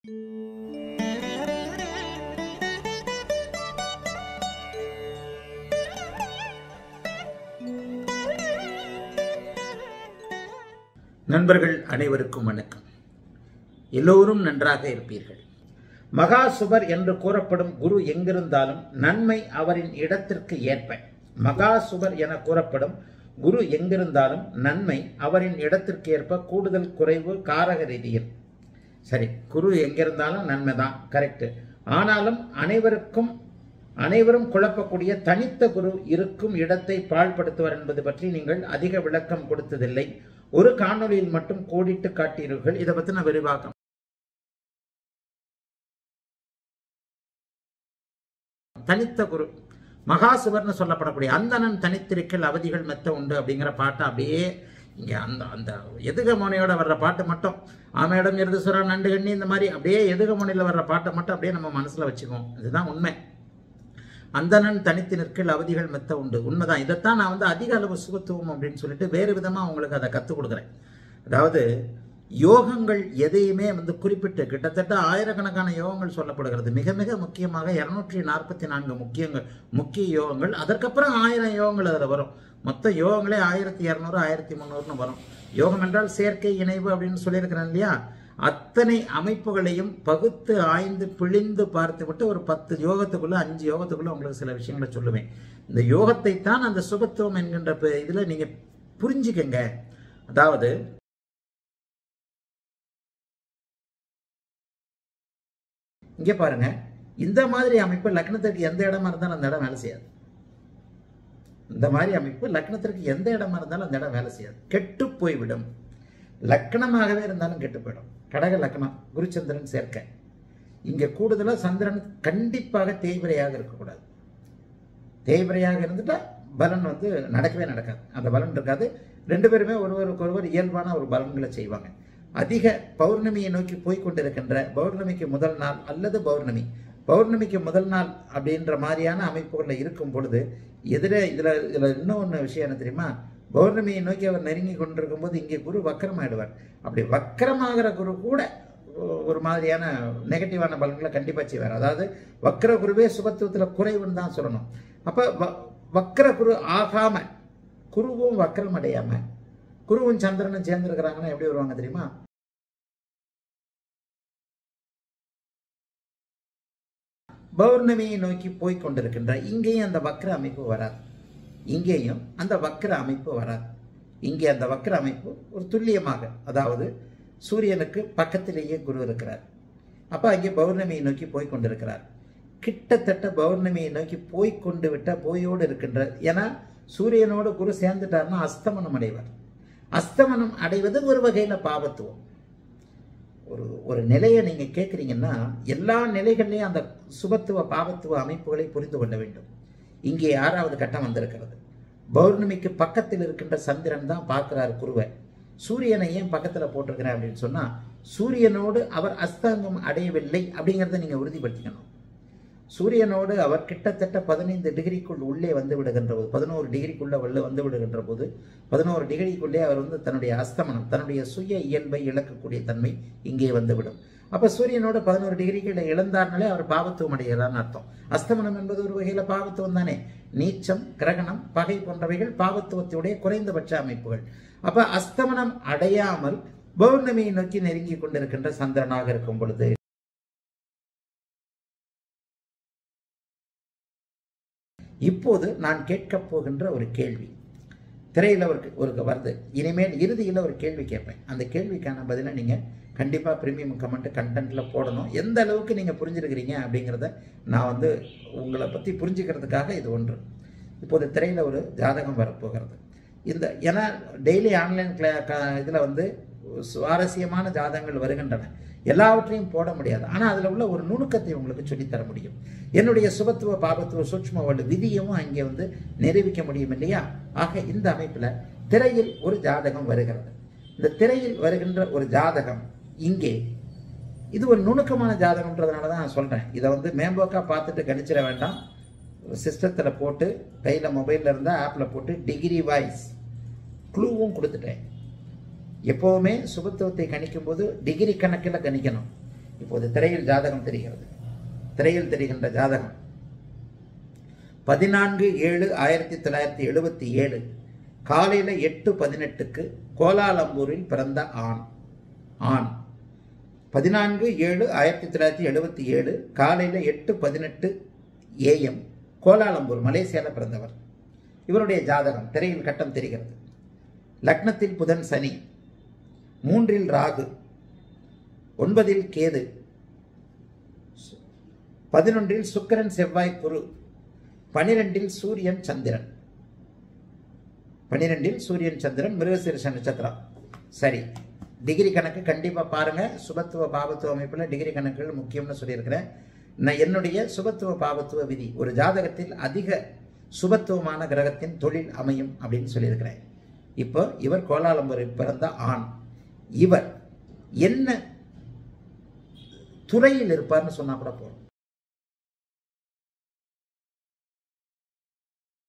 நண்பர்கள் அனைவருக்கும் வணக்கம் எல்லோரும் நன்றாக இருப்பீர்கள் மகா சுபர் என்று கூறப்படும் குரு எங்கிருந்தாலும் நன்மை அவரின் இடத்திற்கு ஏற்ப மகா சுபர் என கூறப்படும் குரு எங்கிருந்தாலும் நன்மை அவரின் இடத்திற்கு ஏற்ப கூடுதல் குறைவு காரக ரீதியில் சரி குரு எங்கிருந்தாலும் நன்மை தான் கரெக்ட் ஆனாலும் அனைவருக்கும் அனைவரும் குழப்பக்கூடிய தனித்த குரு இருக்கும் இடத்தை பாழ்படுத்துவார் என்பது பற்றி நீங்கள் அதிக விளக்கம் கொடுத்ததில்லை ஒரு காணொளியில் மட்டும் கோடிட்டு காட்டீர்கள் இதை பத்தி நான் விரிவாக்கம் தனித்த குரு மகாசுவர்னு சொல்லப்படக்கூடிய அந்தணன் தனித்திருக்கல் அவதிகள் மெத்த உண்டு அப்படிங்கிற பாட்டை அப்படியே இங்கே அந்த அந்த எதுகமோனையோட வர்ற பாட்டு மட்டும் ஆமையிடம் இருதுசுரா நண்டு கண்ணி இந்த மாதிரி அப்படியே எதுகமோனையில் வர்ற பாட்டை மட்டும் அப்படியே நம்ம மனசில் வச்சுக்குவோம் இதுதான் உண்மை அந்தணன் தனித்து நிற்கல் அவதிகள் மெத்த உண்டு உண்மைதான் இதைத்தான் நான் வந்து அதிக அளவு சுகத்துவம் அப்படின்னு சொல்லிட்டு வேறு விதமாக உங்களுக்கு அதை கற்றுக் கொடுக்குறேன் அதாவது யோகங்கள் எதையுமே வந்து குறிப்பிட்டு கிட்டத்தட்ட ஆயிரக்கணக்கான யோகங்கள் சொல்லப்படுகிறது மிக மிக முக்கியமாக இருநூற்றி நாற்பத்தி நான்கு முக்கியங்கள் முக்கிய யோகங்கள் அதற்கப்புறம் ஆயிரம் யோகங்கள் அதில் வரும் மொத்த யோகங்களே ஆயிரத்தி இரநூறு ஆயிரத்தி முந்நூறுன்னு வரும் யோகம் என்றால் செயற்கை இணைவு அப்படின்னு சொல்லியிருக்கிறேன் இல்லையா அத்தனை அமைப்புகளையும் பகுத்து ஆய்ந்து பிழிந்து பார்த்து விட்டு ஒரு பத்து யோகத்துக்குள்ள அஞ்சு யோகத்துக்குள்ள உங்களுக்கு சில விஷயங்களை சொல்லுவேன் இந்த யோகத்தை தான் அந்த சுகத்துவம் என்கின்ற ப- இதுல நீங்க புரிஞ்சுக்கங்க அதாவது இங்க பாருங்க இந்த மாதிரி அமைப்பு லக்னத்திற்கு எந்த இடமா இருந்தாலும் அந்த இடம் வேலை செய்யாது இந்த மாதிரி அமைப்பு லக்னத்திற்கு எந்த இடமா இருந்தாலும் அந்த இடம் வேலை செய்யாது கெட்டு போய்விடும் லக்னமாகவே இருந்தாலும் கெட்டு போயிடும் கடக லக்னம் குருச்சந்திரன் சேர்க்கை இங்க கூடுதலா சந்திரன் கண்டிப்பாக தேய்பிரையாக இருக்கக்கூடாது தேய்பிரையாக இருந்துட்டா பலன் வந்து நடக்கவே நடக்காது அந்த பலன் இருக்காது ரெண்டு பேருமே ஒருவருக்கு ஒருவர் இயல்பான ஒரு பலன்களை செய்வாங்க அதிக பௌர்ணமியை நோக்கி போய் கொண்டிருக்கின்ற பௌர்ணமிக்கு முதல் நாள் அல்லது பௌர்ணமி பௌர்ணமிக்கு முதல் நாள் அப்படின்ற மாதிரியான அமைப்புகளில் இருக்கும் பொழுது எதிரே இதுல இதுல இன்னொன்று விஷயம் என்ன தெரியுமா பௌர்ணமியை நோக்கி அவர் நெருங்கி கொண்டிருக்கும் போது இங்கே குரு வக்கரமாயிடுவார் அப்படி வக்கரமாகிற குரு கூட ஒரு மாதிரியான நெகட்டிவான பலன்களை கண்டிப்பாக செய்வார் அதாவது வக்கர குருவே சுபத்துவத்தில் குறைவுன்னு தான் சொல்லணும் அப்போ வ- வக்கர குரு ஆகாம குருவும் வக்கரம் அடையாம குருவும் சந்திரனும் சேர்ந்துருக்கிறாங்கன்னா எப்படி வருவாங்க தெரியுமா பௌர்ணமியை நோக்கி போய் கொண்டிருக்கின்ற இங்கேயும் அந்த வக்ர அமைப்பு வராது இங்கேயும் அந்த வக்ர அமைப்பு வராது இங்கே அந்த வக்ர அமைப்பு ஒரு துல்லியமாக அதாவது சூரியனுக்கு பக்கத்திலேயே குரு இருக்கிறார் அப்ப அங்கே பௌர்ணமியை நோக்கி போய் கொண்டிருக்கிறார் கிட்டத்தட்ட பௌர்ணமியை நோக்கி போய் கொண்டு விட்ட போயோடு இருக்கின்ற ஏன்னா சூரியனோடு குரு சேர்ந்துட்டார்னா அஸ்தமனம் அடைவார் அஸ்தமனம் அடைவது ஒரு வகையில பாவத்துவம் ஒரு ஒரு நிலையை நீங்க கேட்குறீங்கன்னா எல்லா நிலைகள்லையும் அந்த சுபத்துவ பாவத்துவ அமைப்புகளை புரிந்து கொள்ள வேண்டும் இங்கே ஆறாவது கட்டம் வந்திருக்கிறது பௌர்ணமிக்கு பக்கத்தில் இருக்கின்ற சந்திரன் தான் பார்க்கிறார் குருவை சூரியனை ஏன் பக்கத்துல போட்டிருக்கிறேன் அப்படின்னு சொன்னா சூரியனோடு அவர் அஸ்தங்கம் அடையவில்லை அப்படிங்கிறத நீங்க உறுதிப்படுத்திக்கணும் சூரியனோடு அவர் கிட்டத்தட்ட பதினைந்து டிகிரிக்குள் உள்ளே வந்து விடுகின்ற போது பதினோரு டிகிரிக்குள்ள உள்ள வந்து விடுகின்ற போது பதினோரு டிகிரிக்குள்ளே அவர் வந்து தன்னுடைய அஸ்தமனம் தன்னுடைய சுய இயல்பை இழக்கக்கூடிய தன்மை இங்கே வந்துவிடும் அப்ப சூரியனோட பதினோரு டிகிரிகளை இழந்தார்னாலே அவர் பாவத்துவம் அடைகிறார்னு அர்த்தம் அஸ்தமனம் என்பது ஒரு வகையில பாவத்துவம் தானே நீச்சம் கிரகணம் பகை போன்றவைகள் பாவத்துவத்துடைய குறைந்தபட்ச அமைப்புகள் அப்ப அஸ்தமனம் அடையாமல் பௌர்ணமியை நோக்கி நெருங்கி கொண்டிருக்கின்ற சந்திரனாக இருக்கும் பொழுது இப்போது நான் கேட்கப் போகின்ற ஒரு கேள்வி திரையில் ஒரு ஒரு வருது இனிமேல் இறுதியில் ஒரு கேள்வி கேட்பேன் அந்த கேள்விக்கான பதிலை நீங்கள் கண்டிப்பாக ப்ரீமியம் கமெண்ட் கண்டென்ட்டில் போடணும் எந்த அளவுக்கு நீங்கள் புரிஞ்சிருக்கிறீங்க அப்படிங்கிறத நான் வந்து உங்களை பற்றி புரிஞ்சுக்கிறதுக்காக இது ஒன்று இப்போது திரையில் ஒரு ஜாதகம் வரப்போகிறது இந்த ஏன்னா டெய்லி ஆன்லைன் கிளா இதில் வந்து சுவாரஸ்யமான ஜாதகங்கள் வருகின்றன எல்லாவற்றையும் போட முடியாது ஆனால் அதில் உள்ள ஒரு நுணுக்கத்தை உங்களுக்கு சொல்லித்தர முடியும் என்னுடைய சுபத்துவ பாபத்துவ சூட்சும வலு விதியவும் அங்கே வந்து நிரூபிக்க முடியும் இல்லையா ஆக இந்த அமைப்பில் திரையில் ஒரு ஜாதகம் வருகிறது இந்த திரையில் வருகின்ற ஒரு ஜாதகம் இங்கே இது ஒரு நுணுக்கமான ஜாதகம்ன்றதுனால தான் நான் சொல்கிறேன் இதை வந்து மேம்போக்காக பார்த்துட்டு கணிச்சிட வேண்டாம் சிஸ்டத்தில் போட்டு கையில் மொபைலில் இருந்தால் ஆப்பில் போட்டு டிகிரி வைஸ் க்ளூவும் கொடுத்துட்டேன் எப்போவுமே சுபத்துவத்தை கணிக்கும் போது டிகிரி கணக்கில் கணிக்கணும் இப்போது திரையில் ஜாதகம் தெரிகிறது திரையில் தெரிகின்ற ஜாதகம் பதினான்கு ஏழு ஆயிரத்தி தொள்ளாயிரத்தி எழுபத்தி ஏழு காலையில் எட்டு பதினெட்டுக்கு கோலாலம்பூரில் பிறந்த ஆண் ஆண் பதினான்கு ஏழு ஆயிரத்தி தொள்ளாயிரத்தி எழுபத்தி ஏழு காலையில் எட்டு பதினெட்டு ஏஎம் கோலாலம்பூர் மலேசியாவில் பிறந்தவர் இவருடைய ஜாதகம் திரையில் கட்டம் தெரிகிறது லக்னத்தில் புதன் சனி மூன்றில் ராகு ஒன்பதில் கேது பதினொன்றில் சுக்கிரன் செவ்வாய் குரு பனிரெண்டில் சூரியன் சந்திரன் பனிரெண்டில் சூரியன் சந்திரன் மிருகசீரிஷ நட்சத்திரம் சரி டிகிரி கணக்கு கண்டிப்பாக பாருங்க சுபத்துவ பாவத்துவ அமைப்பில் டிகிரி கணக்குகள் முக்கியம்னு சொல்லியிருக்கிறேன் நான் என்னுடைய சுபத்துவ பாவத்துவ விதி ஒரு ஜாதகத்தில் அதிக சுபத்துவமான கிரகத்தின் தொழில் அமையும் அப்படின்னு சொல்லியிருக்கிறேன் இப்போ இவர் கோலாலம்பூரில் பிறந்த ஆண் இவர் என்ன துறையில் இருப்பார்னு சொன்னா கூட போதும்